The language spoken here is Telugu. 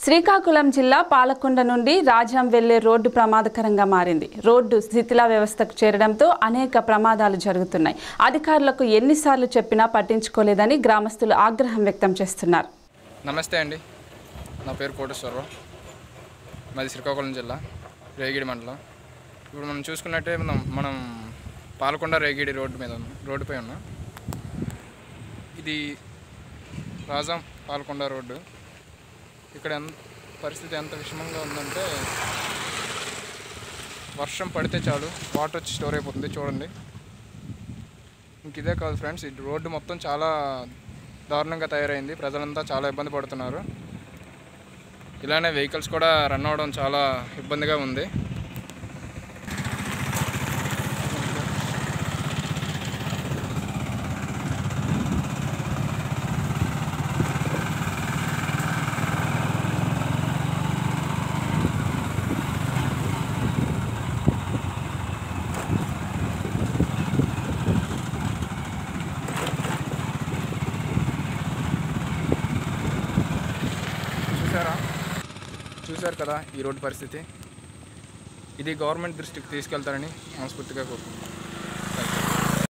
శ్రీకాకుళం జిల్లా పాలకొండ నుండి రాజాం వెళ్లే రోడ్డు ప్రమాదకరంగా మారింది రోడ్డు శిథిలా వ్యవస్థకు చేరడంతో అనేక ప్రమాదాలు జరుగుతున్నాయి అధికారులకు ఎన్నిసార్లు చెప్పినా పట్టించుకోలేదని గ్రామస్తులు ఆగ్రహం వ్యక్తం చేస్తున్నారు నమస్తే అండి నా పేరు కోటేశ్వరరావు మాది శ్రీకాకుళం జిల్లా రేగిడి మండలం ఇప్పుడు మనం చూసుకున్నట్టే మనం మనం పాలకొండ రేగిడి రోడ్డు మీద ఉన్నాం రోడ్డుపై ఉన్నాం ఇది రాజాం పాలకొండ రోడ్డు ఇక్కడ ఎంత పరిస్థితి ఎంత విషమంగా ఉందంటే వర్షం పడితే చాలు వాటర్ వచ్చి స్టోర్ అయిపోతుంది చూడండి ఇంక ఇదే కాదు ఫ్రెండ్స్ ఈ రోడ్డు మొత్తం చాలా దారుణంగా తయారైంది ప్రజలంతా చాలా ఇబ్బంది పడుతున్నారు ఇలానే వెహికల్స్ కూడా రన్ అవ్వడం చాలా ఇబ్బందిగా ఉంది చూసారా చూశారు కదా ఈ రోడ్డు పరిస్థితి ఇది గవర్నమెంట్ దృష్టికి తీసుకెళ్తారని మనస్ఫూర్తిగా కోరుకుంటున్నాను